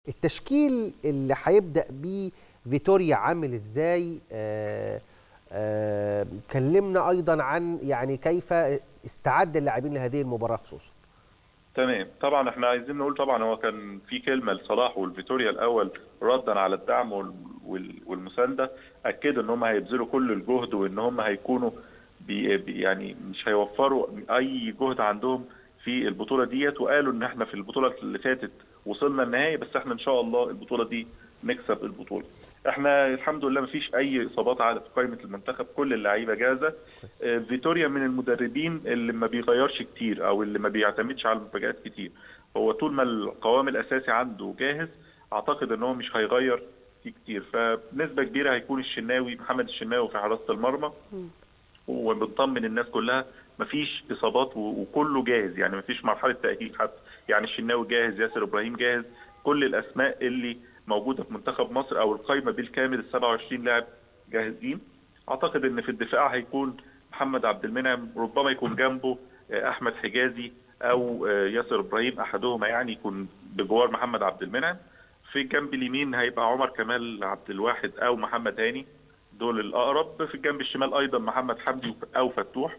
التشكيل اللي هيبدا بيه فيتوريا عامل ازاي آه آه كلمنا ايضا عن يعني كيف استعد اللاعبين لهذه المباراه خصوصا تمام طبعا احنا عايزين نقول طبعا هو كان في كلمه لصلاح والفيتوريا الاول ردا على الدعم والمسانده اكدوا ان هم هيبذلوا كل الجهد وان هم هيكونوا بي يعني مش هيوفروا اي جهد عندهم في البطوله ديت وقالوا ان احنا في البطوله اللي فاتت وصلنا النهائي بس احنا ان شاء الله البطوله دي نكسب البطوله. احنا الحمد لله ما فيش اي اصابات على في قائمه المنتخب كل اللعيبه جاهزه. فيتوريا من المدربين اللي ما بيغيرش كتير او اللي ما بيعتمدش على المفاجات كتير. هو طول ما القوام الاساسي عنده جاهز اعتقد ان هو مش هيغير فيه كتير فبنسبه كبيره هيكون الشناوي محمد الشناوي في حراسه المرمى وبنطمن الناس كلها مفيش اصابات وكله جاهز يعني مفيش مرحله تاهيل حتى يعني الشناوي جاهز ياسر ابراهيم جاهز كل الاسماء اللي موجوده في منتخب مصر او القائمه بالكامل ال 27 لاعب جاهزين اعتقد ان في الدفاع هيكون محمد عبد المنعم ربما يكون جنبه احمد حجازي او ياسر ابراهيم احدهما يعني يكون بجوار محمد عبد المنعم في الجنب اليمين هيبقى عمر كمال عبد الواحد او محمد هاني دول الاقرب في الجنب الشمال ايضا محمد حمدي او فتوح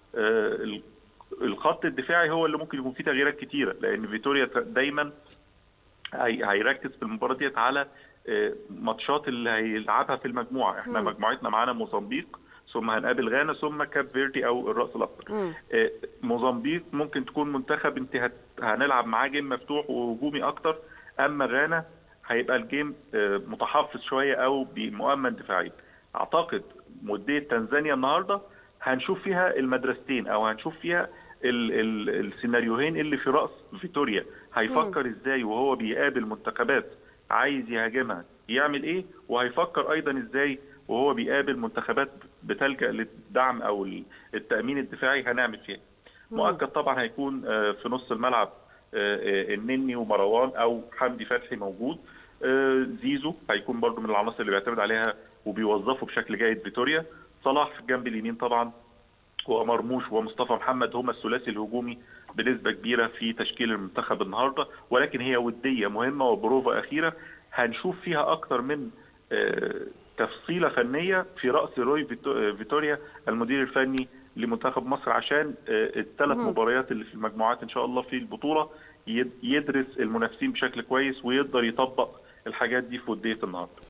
الخط الدفاعي هو اللي ممكن يكون فيه تغييرات كتيره لان فيتوريا دايما هيركز في المباراه ديت على ماتشات اللي هيلعبها في المجموعه احنا م. مجموعتنا معانا موزمبيق ثم هنقابل غانا ثم كاب فيردي او الراس الاخضر موزمبيق ممكن تكون منتخب انت هنلعب معاه جيم مفتوح وهجومي اكتر اما غانا هيبقى الجيم متحفظ شويه او مؤمن دفاعيا اعتقد موديه تنزانيا النهارده هنشوف فيها المدرستين او هنشوف فيها ال ال السيناريوهين اللي في راس فيتوريا هيفكر ازاي وهو بيقابل منتخبات عايز يهاجمها يعمل ايه وهيفكر ايضا ازاي وهو بيقابل منتخبات بتلجا للدعم او التامين الدفاعي هنعمل فيها مؤكد طبعا هيكون في نص الملعب النني ومروان او حمدي فتحي موجود زيزو هيكون برضو من العناصر اللي بيعتمد عليها وبيوظفوا بشكل جيد فيتوريا صلاح في الجنب اليمين طبعا ومرموش ومصطفى محمد هما الثلاثي الهجومي بنسبه كبيره في تشكيل المنتخب النهارده ولكن هي وديه مهمه وبروفا اخيره هنشوف فيها اكتر من تفصيله فنيه في راس روي فيتوريا المدير الفني لمنتخب مصر عشان الثلاث مباريات اللي في المجموعات ان شاء الله في البطوله يدرس المنافسين بشكل كويس ويقدر يطبق الحاجات دي في وديه النهارده